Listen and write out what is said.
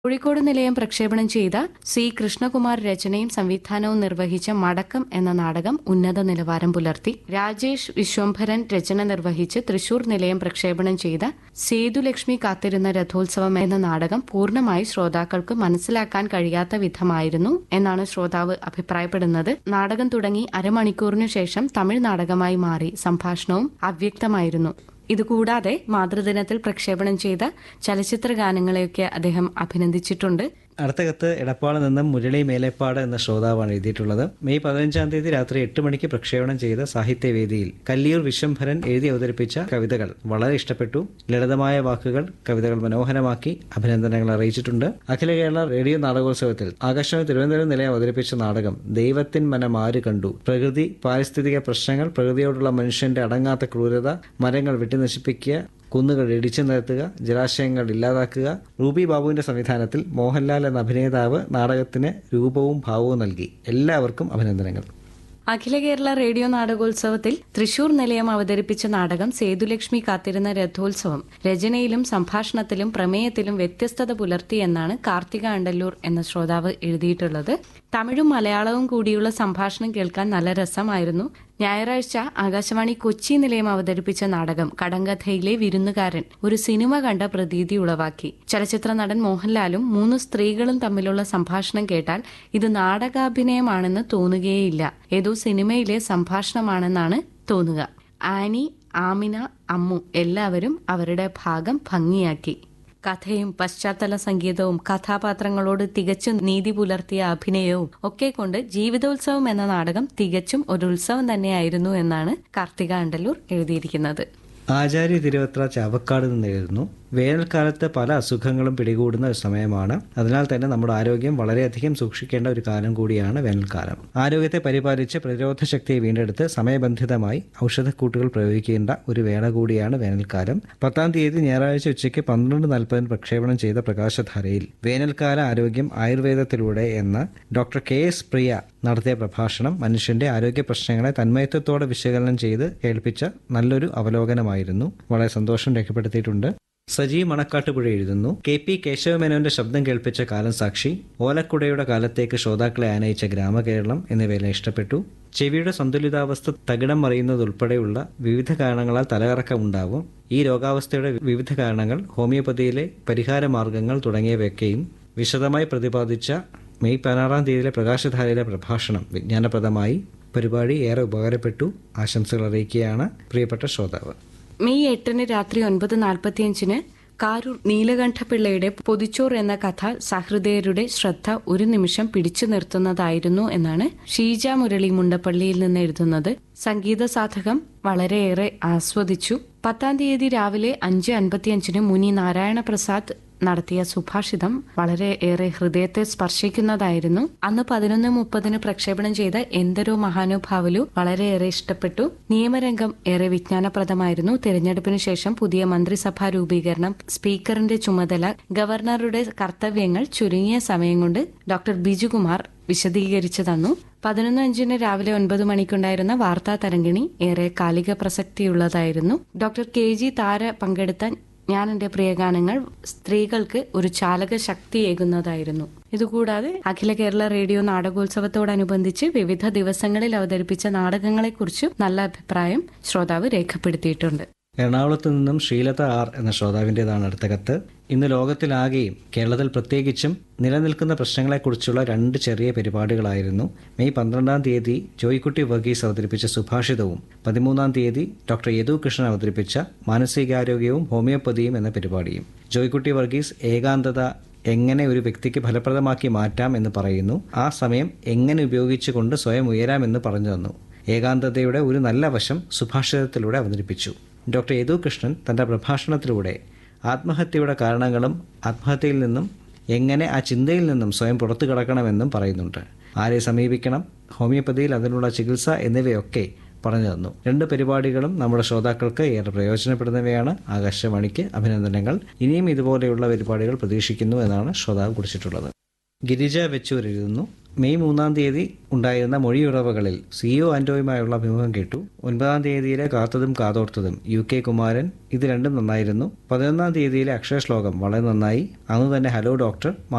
കോഴിക്കോട് നിലയം പ്രക്ഷേപണം ചെയ്ത സി കൃഷ്ണകുമാർ രചനയും സംവിധാനവും നിർവഹിച്ച മടക്കം എന്ന നാടകം ഉന്നത നിലവാരം പുലർത്തി രാജേഷ് വിശ്വംഭരൻ രചന നിർവഹിച്ച് തൃശൂർ നിലയം പ്രക്ഷേപണം ചെയ്ത സേതുലക്ഷ്മി കാത്തിരുന്ന രഥോത്സവം എന്ന നാടകം പൂർണ്ണമായി ശ്രോതാക്കൾക്ക് മനസ്സിലാക്കാൻ കഴിയാത്ത വിധമായിരുന്നു എന്നാണ് ശ്രോതാവ് അഭിപ്രായപ്പെടുന്നത് നാടകം തുടങ്ങി അരമണിക്കൂറിനു ശേഷം തമിഴ് നാടകമായി മാറി സംഭാഷണവും അവ്യക്തമായിരുന്നു ഇതുകൂടാതെ മാതൃദിനത്തിൽ പ്രക്ഷേപണം ചെയ്ത ചലച്ചിത്ര ഗാനങ്ങളെയൊക്കെ അദ്ദേഹം അഭിനന്ദിച്ചിട്ടുണ്ട് അടുത്ത കത്ത് എടപ്പാള് നിന്നും മുരളി മേലേപ്പാട് എന്ന ശ്രോതാവാണ് എഴുതിയിട്ടുള്ളത് മെയ് പതിനഞ്ചാം തീയതി രാത്രി എട്ട് മണിക്ക് പ്രക്ഷേപണം ചെയ്ത സാഹിത്യവേദിയിൽ കല്ലിയൂർ വിശ്വംഭരൻ എഴുതി അവതരിപ്പിച്ച കവിതകൾ വളരെ ഇഷ്ടപ്പെട്ടു ലളിതമായ വാക്കുകൾ കവിതകൾ മനോഹരമാക്കി അഭിനന്ദനങ്ങൾ അറിയിച്ചിട്ടുണ്ട് അഖില കേരള റേഡിയോ നാടകോത്സവത്തിൽ ആകാശവാണി തിരുവനന്തപുരം നിലയം അവതരിപ്പിച്ച നാടകം ദൈവത്തിൻ മനം ആര് കണ്ടു പ്രകൃതി പാരിസ്ഥിതിക പ്രശ്നങ്ങൾ പ്രകൃതിയോടുള്ള മനുഷ്യന്റെ അടങ്ങാത്ത ക്രൂരത മരങ്ങൾ വെട്ടിനശിപ്പിക്കുക കുന്നുകൾ ഇടിച്ചു നിരത്തുക ജലാശയങ്ങൾ ഇല്ലാതാക്കുക റൂബി ബാബുവിന്റെ സംവിധാനത്തിൽ മോഹൻലാൽ എന്ന അഭിനേതാവ് നാടകത്തിന് രൂപവും ഭാവവും നൽകി എല്ലാവർക്കും അഭിനന്ദനങ്ങൾ അഖില കേരള റേഡിയോ നാടകോത്സവത്തിൽ തൃശൂർ നിലയം അവതരിപ്പിച്ച നാടകം സേതുലക്ഷ്മി കാത്തിരുന്ന രഥോത്സവം രചനയിലും സംഭാഷണത്തിലും പ്രമേയത്തിലും വ്യത്യസ്തത പുലർത്തി എന്നാണ് കാർത്തിക അണ്ടല്ലൂർ എന്ന ശ്രോതാവ് എഴുതിയിട്ടുള്ളത് തമിഴും മലയാളവും കൂടിയുള്ള സംഭാഷണം കേൾക്കാൻ നല്ല രസമായിരുന്നു ഞായറാഴ്ച ആകാശവാണി കൊച്ചി നിലയം അവതരിപ്പിച്ച നാടകം കടങ്കഥയിലെ വിരുന്നുകാരൻ ഒരു സിനിമ കണ്ട പ്രതീതി ഉളവാക്കി ചലച്ചിത്ര നടൻ മോഹൻലാലും മൂന്ന് സ്ത്രീകളും തമ്മിലുള്ള സംഭാഷണം കേട്ടാൽ ഇത് നാടകാഭിനയമാണെന്ന് തോന്നുകയേയില്ല ഏതോ സിനിമയിലെ സംഭാഷണമാണെന്നാണ് തോന്നുക ആനി ആമിന അമ്മു എല്ലാവരും അവരുടെ ഭാഗം ഭംഗിയാക്കി കഥയും പശ്ചാത്തല സംഗീതവും കഥാപാത്രങ്ങളോട് തികച്ചും നീതി പുലർത്തിയ അഭിനയവും ഒക്കെ കൊണ്ട് ജീവിതോത്സവം എന്ന നാടകം തികച്ചും ഒരു ഉത്സവം തന്നെയായിരുന്നു എന്നാണ് കാർത്തിക അണ്ടല്ലൂർ എഴുതിയിരിക്കുന്നത് ആചാര്യ തിരുവത്ര ചാവക്കാട് നിന്ന് എഴുതുന്നു വേനൽക്കാലത്ത് പല അസുഖങ്ങളും പിടികൂടുന്ന ഒരു സമയമാണ് അതിനാൽ തന്നെ നമ്മുടെ ആരോഗ്യം വളരെയധികം സൂക്ഷിക്കേണ്ട ഒരു കാലം കൂടിയാണ് വേനൽക്കാലം ആരോഗ്യത്തെ പരിപാലിച്ച് പ്രതിരോധ ശക്തിയെ വീണ്ടെടുത്ത് സമയബന്ധിതമായി ഔഷധക്കൂട്ടുകൾ പ്രയോഗിക്കേണ്ട ഒരു വേള കൂടിയാണ് വേനൽക്കാലം പത്താം തീയതി ഞായറാഴ്ച ഉച്ചയ്ക്ക് പന്ത്രണ്ട് നാൽപ്പതിന് പ്രക്ഷേപണം ചെയ്ത പ്രകാശധാരയിൽ വേനൽക്കാല ആരോഗ്യം ആയുർവേദത്തിലൂടെ എന്ന ഡോക്ടർ കെ എസ് പ്രിയ നടത്തിയ പ്രഭാഷണം മനുഷ്യന്റെ ആരോഗ്യ പ്രശ്നങ്ങളെ തന്മയത്വത്തോടെ വിശകലനം ചെയ്ത് കേൾപ്പിച്ച നല്ലൊരു അവലോകനമായിരുന്നു വളരെ സന്തോഷം രേഖപ്പെടുത്തിയിട്ടുണ്ട് സജി മണക്കാട്ടുപുഴ എഴുതുന്നു കെ പി കേശവമേനോന്റെ ശബ്ദം കേൾപ്പിച്ച കാലം സാക്ഷി ഓലക്കുടയുടെ കാലത്തേക്ക് ശ്രോതാക്കളെ ആനയിച്ച ഗ്രാമകേരളം എന്നിവയെല്ലാം ഇഷ്ടപ്പെട്ടു ചെവിയുടെ സന്തുലിതാവസ്ഥ തകിടം മറിയുന്നതുൾപ്പെടെയുള്ള വിവിധ കാരണങ്ങളാൽ തലകറക്കമുണ്ടാവും ഈ രോഗാവസ്ഥയുടെ വിവിധ കാരണങ്ങൾ ഹോമിയോപ്പതിയിലെ പരിഹാര മാർഗങ്ങൾ തുടങ്ങിയവയൊക്കെയും വിശദമായി പ്രതിപാദിച്ച മെയ് പതിനാറാം തീയതിയിലെ പ്രകാശധാരയിലെ പ്രഭാഷണം വിജ്ഞാനപ്രദമായി പരിപാടി ഏറെ ഉപകാരപ്പെട്ടു ആശംസകൾ അറിയിക്കുകയാണ് പ്രിയപ്പെട്ട ശ്രോതാവ് മെയ് എട്ടിന് രാത്രി ഒൻപത് നാൽപ്പത്തിയഞ്ചിന് കാരൂർ നീലകണ്ഠപിള്ളയുടെ പൊതിച്ചോർ എന്ന കഥ സഹൃദയരുടെ ശ്രദ്ധ ഒരു നിമിഷം പിടിച്ചു നിർത്തുന്നതായിരുന്നു എന്നാണ് ഷീജ മുരളി മുണ്ടപ്പള്ളിയിൽ നിന്ന് എഴുതുന്നത് സംഗീത സാധകം വളരെയേറെ ആസ്വദിച്ചു പത്താം തീയതി രാവിലെ അഞ്ച് അൻപത്തിയഞ്ചിന് മുനി നാരായണ പ്രസാദ് നടത്തിയ സുഭാഷിതം വളരെ ഏറെ ഹൃദയത്തെ സ്പർശിക്കുന്നതായിരുന്നു അന്ന് പതിനൊന്ന് മുപ്പതിന് പ്രക്ഷേപണം ചെയ്ത എന്തരോ മഹാനുഭാവലു വളരെയേറെ ഇഷ്ടപ്പെട്ടു നിയമരംഗം ഏറെ വിജ്ഞാനപ്രദമായിരുന്നു തിരഞ്ഞെടുപ്പിന് ശേഷം പുതിയ മന്ത്രിസഭാ രൂപീകരണം സ്പീക്കറിന്റെ ചുമതല ഗവർണറുടെ കർത്തവ്യങ്ങൾ ചുരുങ്ങിയ സമയം കൊണ്ട് ഡോക്ടർ ബിജുകുമാർ വിശദീകരിച്ചു തന്നു പതിനൊന്ന് അഞ്ചിന് രാവിലെ ഒൻപത് മണിക്കുണ്ടായിരുന്ന വാർത്താ തരംഗിണി ഏറെ കാലിക പ്രസക്തിയുള്ളതായിരുന്നു ഡോക്ടർ കെ ജി താര പങ്കെടുത്ത ഞാൻ എന്റെ പ്രിയഗാനങ്ങൾ സ്ത്രീകൾക്ക് ഒരു ചാലക ശക്തിയേകുന്നതായിരുന്നു ഇതുകൂടാതെ അഖില കേരള റേഡിയോ നാടകോത്സവത്തോടനുബന്ധിച്ച് വിവിധ ദിവസങ്ങളിൽ അവതരിപ്പിച്ച നാടകങ്ങളെക്കുറിച്ച് നല്ല അഭിപ്രായം ശ്രോതാവ് രേഖപ്പെടുത്തിയിട്ടുണ്ട് എറണാകുളത്ത് നിന്നും ശ്രീലത ആർ എന്ന ശ്രോതാവിൻ്റെതാണ് അടുത്ത കത്ത് ഇന്ന് ലോകത്തിലാകെയും കേരളത്തിൽ പ്രത്യേകിച്ചും നിലനിൽക്കുന്ന പ്രശ്നങ്ങളെക്കുറിച്ചുള്ള രണ്ട് ചെറിയ പരിപാടികളായിരുന്നു മെയ് പന്ത്രണ്ടാം തീയതി ജോയ്ക്കുട്ടി വർഗീസ് അവതരിപ്പിച്ച സുഭാഷിതവും പതിമൂന്നാം തീയതി ഡോക്ടർ യദു കൃഷ്ണൻ അവതരിപ്പിച്ച മാനസികാരോഗ്യവും ഹോമിയോപ്പതിയും എന്ന പരിപാടിയും ജോയ്ക്കുട്ടി വർഗീസ് ഏകാന്തത എങ്ങനെ ഒരു വ്യക്തിക്ക് ഫലപ്രദമാക്കി മാറ്റാം എന്ന് പറയുന്നു ആ സമയം എങ്ങനെ ഉപയോഗിച്ചുകൊണ്ട് സ്വയം ഉയരാമെന്ന് പറഞ്ഞു തന്നു ഏകാന്തതയുടെ ഒരു നല്ല വശം സുഭാഷിതത്തിലൂടെ അവതരിപ്പിച്ചു ഡോക്ടർ യദു കൃഷ്ണൻ തൻ്റെ പ്രഭാഷണത്തിലൂടെ ആത്മഹത്യയുടെ കാരണങ്ങളും ആത്മഹത്യയിൽ നിന്നും എങ്ങനെ ആ ചിന്തയിൽ നിന്നും സ്വയം പുറത്തു കിടക്കണമെന്നും പറയുന്നുണ്ട് ആരെ സമീപിക്കണം ഹോമിയോപ്പതിയിൽ അതിനുള്ള ചികിത്സ എന്നിവയൊക്കെ പറഞ്ഞു തന്നു രണ്ട് പരിപാടികളും നമ്മുടെ ശ്രോതാക്കൾക്ക് ഏറെ പ്രയോജനപ്പെടുന്നവയാണ് ആകാശവാണിക്ക് അഭിനന്ദനങ്ങൾ ഇനിയും ഇതുപോലെയുള്ള പരിപാടികൾ പ്രതീക്ഷിക്കുന്നു എന്നാണ് ശ്രോതാവ് കുറിച്ചിട്ടുള്ളത് ഗിരിജ വെച്ചൂർ എഴുതുന്നു മെയ് മൂന്നാം തീയതി ഉണ്ടായിരുന്ന മൊഴിയുറവകളിൽ സിഒ ആന്റോയുമായുള്ള അഭിമുഖം കേട്ടു ഒൻപതാം തീയതിയിലെ കാത്തതും കാതോർത്തതും യു കെ കുമാരൻ ഇത് രണ്ടും നന്നായിരുന്നു പതിനൊന്നാം തീയതിയിലെ അക്ഷരശ്ലോകം വളരെ നന്നായി അന്ന് തന്നെ ഹലോ ഡോക്ടർ